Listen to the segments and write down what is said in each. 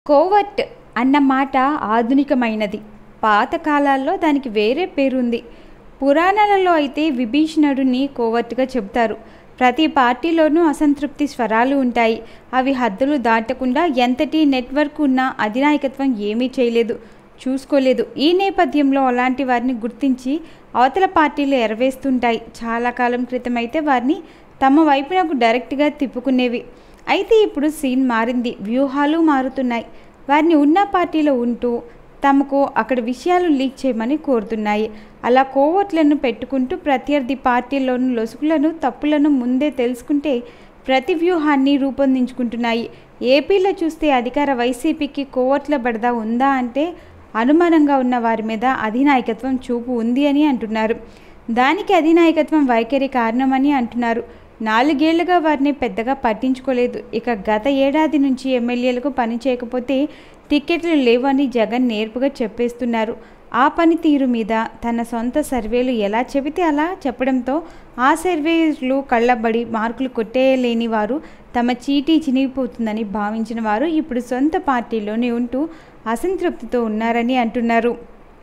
covert అన్న మాట ఆధునికమైనది పాత కాలాల్లో దానికి వేరే పేరుంది పురాణాలలో అయితే విభీషణుడిని కోవర్ట్గా చెబుతారు ప్రతి పార్టీలోనూ అసంతృప్తి స్వరాలు ఉంటాయి అవి హద్దులు దాటకుండా ఎంతటి నెట్వర్క్ ఉన్నా అధినాయకత్వం ఏమీ చేయలేదు చూసుకోలేదు ఈ నేపథ్యంలో అలాంటి వారిని గుర్తించి అవతల పార్టీలు ఎరవేస్తుంటాయి చాలా కాలం క్రితం అయితే వారిని తమ వైపునకు డైరెక్ట్గా తిప్పుకునేవి అయితే ఇప్పుడు సీన్ మారింది వ్యూహాలు మారుతున్నాయి వారిని ఉన్న పార్టీలో ఉంటూ తమకు అక్కడ విషయాలు లీక్ చేయమని కోరుతున్నాయి అలా కోవట్లను పెట్టుకుంటూ ప్రత్యర్థి పార్టీల్లోని లొసుగులను తప్పులను ముందే తెలుసుకుంటే ప్రతి వ్యూహాన్ని రూపొందించుకుంటున్నాయి ఏపీలో చూస్తే అధికార వైసీపీకి కోవట్ల బడద ఉందా అంటే అనుమానంగా ఉన్న వారి మీద అధినాయకత్వం చూపు ఉంది అని అంటున్నారు దానికి అధినాయకత్వం వైఖరి కారణమని అంటున్నారు నాలుగేళ్లుగా వారిని పెద్దగా పట్టించుకోలేదు ఇక గత ఏడాది నుంచి ఎమ్మెల్యేలకు పని చేయకపోతే టికెట్లు లేవని జగన్ నేర్పుగా చెప్పేస్తున్నారు ఆ పనితీరు మీద తన సొంత సర్వేలు ఎలా చెబితే అలా చెప్పడంతో ఆ సర్వేలు కళ్ళబడి మార్కులు కొట్టేయలేని వారు తమ చీటీ చినిగిపోతుందని భావించిన వారు ఇప్పుడు సొంత పార్టీలోనే ఉంటూ అసంతృప్తితో ఉన్నారని అంటున్నారు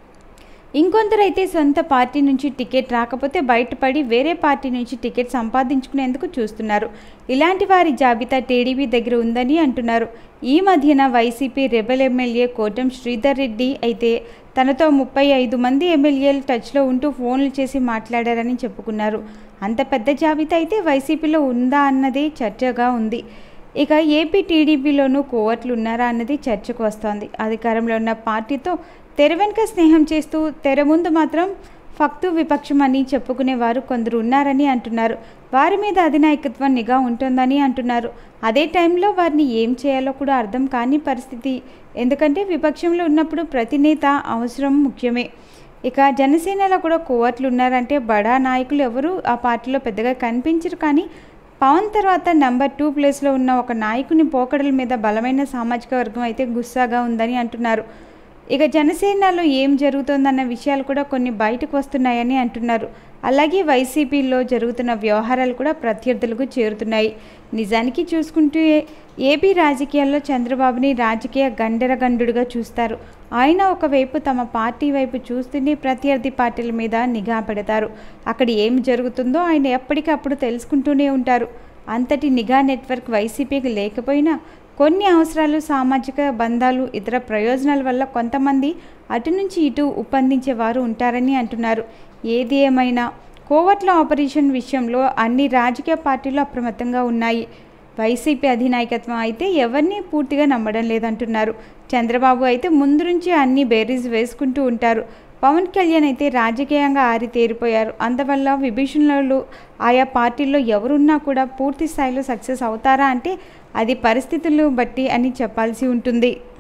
ఇంకొందరైతే సొంత పార్టీ నుంచి టికెట్ రాకపోతే బయటపడి వేరే పార్టీ నుంచి టికెట్ సంపాదించుకునేందుకు చూస్తున్నారు ఇలాంటి వారి జాబితా టీడీపీ దగ్గర ఉందని అంటున్నారు ఈ మధ్యన వైసీపీ రెబల్ ఎమ్మెల్యే కోటం శ్రీధర్ రెడ్డి అయితే తనతో ముప్పై ఐదు మంది ఎమ్మెల్యేలు టచ్లో ఉంటూ ఫోన్లు చేసి మాట్లాడారని చెప్పుకున్నారు అంత పెద్ద జాబితా అయితే వైసీపీలో ఉందా అన్నది చర్చగా ఉంది ఇక ఏపీ టీడీపీలోనూ కోవట్లు ఉన్నారా అన్నది చర్చకు వస్తోంది అధికారంలో ఉన్న పార్టీతో తెర వెనుక స్నేహం చేస్తూ తెర ముందు మాత్రం ఫక్తు విపక్షం అని చెప్పుకునేవారు కొందరు ఉన్నారని అంటున్నారు వారి మీద అధినాయకత్వం నిఘా ఉంటుందని అంటున్నారు అదే టైంలో వారిని ఏం చేయాలో కూడా అర్థం కాని పరిస్థితి ఎందుకంటే విపక్షంలో ఉన్నప్పుడు ప్రతి నేత అవసరం ముఖ్యమే ఇక జనసేనలో కూడా కోవట్లు ఉన్నారంటే బడా నాయకులు ఎవరు ఆ పార్టీలో పెద్దగా కనిపించరు కానీ పవన్ తర్వాత నంబర్ టూ ప్లేస్లో ఉన్న ఒక నాయకుని పోకడల మీద బలమైన సామాజిక వర్గం అయితే గుస్సాగా ఉందని అంటున్నారు ఇక జనసేనలో ఏం జరుగుతోందన్న విషయాలు కూడా కొన్ని బయటకు వస్తున్నాయని అంటున్నారు అలాగే వైసీపీలో జరుగుతున్న వ్యవహారాలు కూడా ప్రత్యర్థులకు చేరుతున్నాయి నిజానికి చూసుకుంటూ ఏపీ రాజకీయాల్లో చంద్రబాబుని రాజకీయ గండరగండుడుగా చూస్తారు ఆయన ఒకవైపు తమ పార్టీ వైపు చూస్తూనే ప్రత్యర్థి పార్టీల మీద నిఘా పెడతారు అక్కడ ఏం జరుగుతుందో ఆయన ఎప్పటికప్పుడు తెలుసుకుంటూనే ఉంటారు అంతటి నిఘా నెట్వర్క్ వైసీపీకి లేకపోయినా కొన్ని అవసరాలు సామాజిక బంధాలు ఇతర ప్రయోజనాల వల్ల కొంతమంది అటు నుంచి ఇటు ఉప్పందించేవారు ఉంటారని అంటున్నారు ఏది ఏమైనా కోవట్ల ఆపరేషన్ విషయంలో అన్ని రాజకీయ పార్టీలు అప్రమత్తంగా ఉన్నాయి వైసీపీ అధినాయకత్వం అయితే ఎవరిని పూర్తిగా నమ్మడం లేదంటున్నారు చంద్రబాబు అయితే ముందు నుంచి అన్ని బేరీస్ వేసుకుంటూ ఉంటారు పవన్ కళ్యాణ్ అయితే రాజకీయంగా ఆరితేరిపోయారు అందువల్ల విభీషణులు ఆయా పార్టీల్లో ఎవరున్నా కూడా పూర్తి స్థాయిలో సక్సెస్ అవుతారా అంటే అది పరిస్థితులు బట్టి అని చెప్పాల్సి ఉంటుంది